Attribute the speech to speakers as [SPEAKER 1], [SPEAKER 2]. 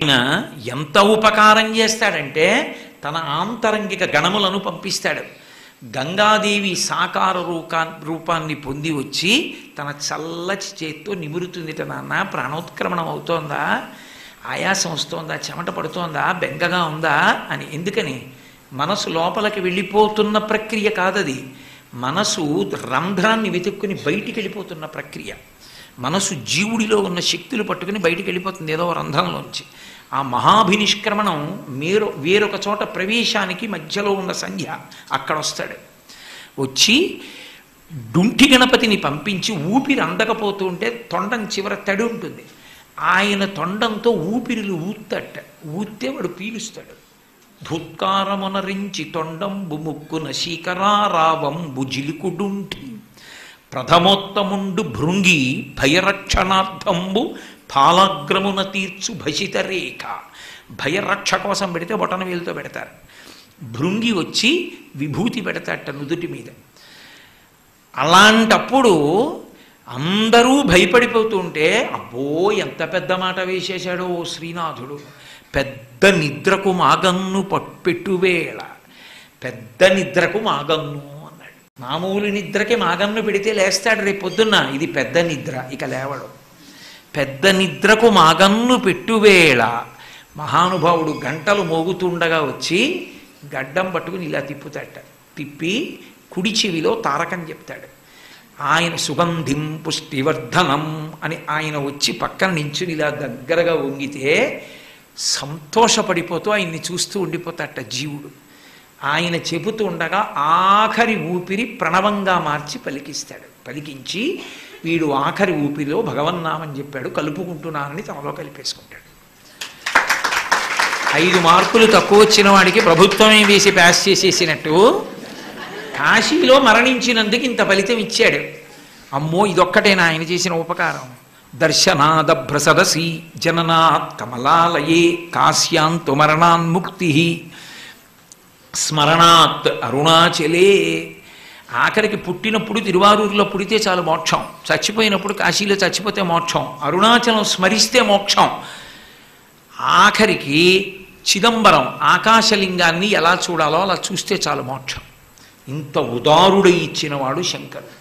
[SPEAKER 1] ఆయన ఎంత ఉపకారం చేస్తాడంటే తన ఆంతరంగిక గణములను పంపిస్తాడు గంగాదేవి సాకార రూపా రూపాన్ని పొంది వచ్చి తన చల్లటి చేత్తో నిమురుతుందిట నాన్న ప్రాణోత్క్రమణం అవుతోందా ఆయాసం వస్తోందా చెమట పడుతోందా బెంగగా ఉందా అని ఎందుకని మనసు లోపలికి వెళ్ళిపోతున్న ప్రక్రియ కాదది మనసు రంధ్రాన్ని వెతుక్కుని బయటికి వెళ్ళిపోతున్న ప్రక్రియ మనసు జీవుడిలో ఉన్న శక్తులు పట్టుకుని బయటికి వెళ్ళిపోతుంది ఏదో రంధ్రంలోంచి ఆ మహాభినిష్క్రమణం మీరు వేరొక చోట ప్రవేశానికి మధ్యలో ఉన్న సంధ్య అక్కడ వస్తాడు వచ్చి డుంటి గణపతిని పంపించి ఊపిరి అందకపోతూ ఉంటే తొండం చివర తడి ఉంటుంది ఆయన తొండంతో ఊపిరిలు ఊత్తట ఊత్తే వాడు పీలుస్తాడు ధుత్కారమునరించి తొండంబు ముక్కున శీకరారావంబు జిలికుడుంటి ప్రథమోత్తముండు భృంగి భయరక్షణార్థంబు పాలాగ్రమున తీర్చు భసిత రేఖ భయరక్ష కోసం పెడితే బొటన వేలుతో పెడతారు భృంగి వచ్చి విభూతి పెడతాట నుదుటి మీద అలాంటప్పుడు అందరూ భయపడిపోతుంటే అబ్బో ఎంత పెద్ద మాట వేసేశాడో ఓ శ్రీనాథుడు పెద్ద నిద్రకు మాగన్ను పట్పెట్టువేళ పెద్ద నిద్రకు మాగన్ను అన్నాడు మామూలు నిద్రకి మాగన్ను పెడితే లేస్తాడు రేపు పొద్దున్న ఇది పెద్ద నిద్ర ఇక లేవడం పెద్ద నిద్రకు మాగన్ను పెట్టువేళ మహానుభావుడు గంటలు మోగుతుండగా వచ్చి గడ్డం పట్టుకుని ఇలా తిప్పుతాట తిప్పి కుడి చెవిలో తారకం చెప్తాడు ఆయన సుగంధిం పుష్టివర్ధనం అని ఆయన వచ్చి పక్కన నించుని ఇలా దగ్గరగా వంగితే సంతోషపడిపోతూ ఆయన్ని చూస్తూ ఉండిపోతాట జీవుడు ఆయన చెబుతూ ఉండగా ఆఖరి ఊపిరి ప్రణవంగా మార్చి పలికిస్తాడు పలికించి వీడు ఆఖరి ఊపిరిలో భగవన్నామని చెప్పాడు కలుపుకుంటున్నానని తనలో కలిపేసుకుంటాడు ఐదు మార్కులు తక్కువ వచ్చిన వాడికి ప్రభుత్వమే వేసి పాస్ చేసేసినట్టు కాశీలో మరణించినందుకు ఇంత ఫలితం ఇచ్చాడు అమ్మో ఇదొక్కటేనా ఆయన చేసిన ఉపకారం దర్శనాదభ్రసదసి జననాత్ కమలాలయే కాశ్యాంతు మరణాన్ముక్తి స్మరణాత్ అరుణాచలే ఆఖరికి పుట్టినప్పుడు తిరువారూరులో పుడితే చాలు మోక్షం చచ్చిపోయినప్పుడు కాశీలో చచ్చిపోతే మోక్షం అరుణాచలం స్మరిస్తే మోక్షం ఆఖరికి చిదంబరం ఆకాశలింగాన్ని ఎలా చూడాలో అలా చూస్తే చాలు మోక్షం ఇంత ఉదారుడై ఇచ్చినవాడు శంకరుడు